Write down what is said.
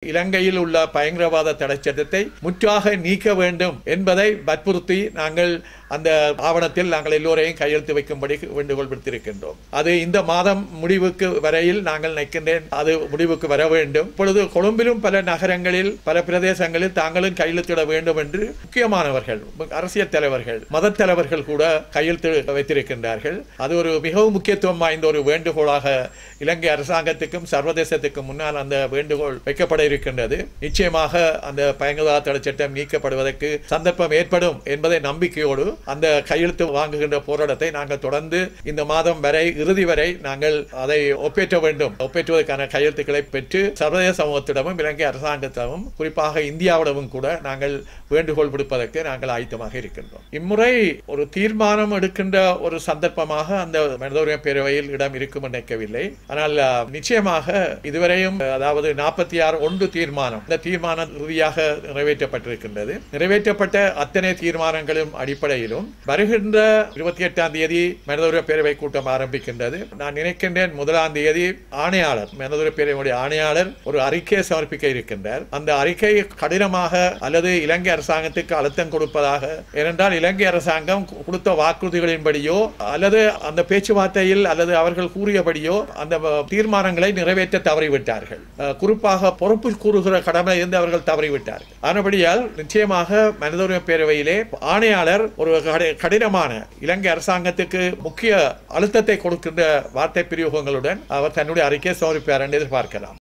இலங்கையில் உள்ள பயங்கரவாத தடை சட்டத்தை முற்றாக நீக்க வேண்டும் என்பதை வற்புறுத்தி நாங்கள் அந்த ஆவணத்தில் நாங்கள் எல்லோரையும் கையெழுத்து வைக்கும்படி வேண்டுகோள் விடுத்திருக்கின்றோம் அது இந்த மாதம் முடிவுக்கு வரையில் நாங்கள் நிற்கின்றேன் அது முடிவுக்கு வர வேண்டும் இப்பொழுது கொழும்பிலும் பல நகரங்களில் பல பிரதேசங்களில் தாங்களும் கையெழுத்திட வேண்டும் என்று முக்கியமானவர்கள் அரசியல் தலைவர்கள் மத தலைவர்கள் கூட கையெழுத்து வைத்திருக்கின்றார்கள் அது ஒரு மிகவும் முக்கியத்துவம் வாய்ந்த ஒரு வேண்டுகோளாக இலங்கை அரசாங்கத்துக்கும் சர்வதேசத்துக்கும் முன்னால் அந்த வேண்டுகோள் வைக்கப்பட இருக்கின்றது நிச்சயமாக அந்த பயங்கரவாத தடை சட்டம் நீக்கப்படுவதற்கு சந்தர்ப்பம் ஏற்படும் என்பதை நம்பிக்கையோடு அந்த கையெழுத்து வாங்குகின்ற போராட்டத்தை நாங்கள் தொடர்ந்து இந்த மாதம் வரை இறுதி வரை நாங்கள் அதை ஒப்பேற்ற வேண்டும் ஒப்பேற்றுவதற்கான கையெழுத்துக்களை பெற்று சர்வதேச சமூகத்திடமும் இலங்கை அரசாங்கத்திடமும் குறிப்பாக இந்தியாவிடமும் கூட நாங்கள் வேண்டுகோள் விடுப்பதற்கு நாங்கள் ஆயத்தமாக இருக்கின்றோம் இம்முறை ஒரு தீர்மானம் எடுக்கின்ற ஒரு சந்தர்ப்பமாக அந்த மனித உரிமை பேரவையில் இடம் இருக்கும் நினைக்கவில்லை ஆனால் அஹ், நிச்சயமாக இதுவரையும் அஹ், அதாவது நாற்பத்தி ஆறு ஒன்று தீர்மானம் இந்த தீர்மானம் இறுதியாக நிறைவேற்றப்பட்டிருக்கின்றது நிறைவேற்றப்பட்ட அத்தனை தீர்மானங்களும் அடிப்படையிலும் வருகின்ற இருபத்தி எட்டாம் தேதி மனித உரிமை பேரவை கூட்டம் ஆரம்பிக்கின்றது நான் நினைக்கின்றேன் முதலாம் தேதி ஆணையாளர் மனித உரிமை பேரவையுடைய ஆணையாளர் ஒரு அறிக்கையை சமர்ப்பிக்க இருக்கின்றார் அந்த அறிக்கை கடினமாக அல்லது இலங்கை அரசாங்கத்துக்கு அழுத்தம் கொடுப்பதாக ஏனென்றால் இலங்கை அரசாங்கம் கொடுத்த வாக்குறுதிகளின்படியோ அல்லது அந்த பேச்சுவார்த்தையில் அல்லது அவர்கள் கூறியபடியோ அந்த அஹ், தீர்மானங்களை நிறைவேற்ற தவறிவிட்டார்கள் அஹ், குறிப்பாக பொறுப்பு கூறுகிற கடமை இருந்து அவர்கள் தவறிவிட்டார்கள் ஆனபடியால் நிச்சயமாக மனித உரிமை பேரவையிலே ஆணையாளர் ஒரு கடி- கடினமான இலங்கை அரசாங்கத்துக்கு முக்கிய அழுத்தத்தை கொடுக்கின்ற வார்த்தை பிரயோகங்களுடன் அவர் தன்னுடைய அறிக்கையை சமர்ப்பிப்பார் என்று எதிர்பார்க்கலாம்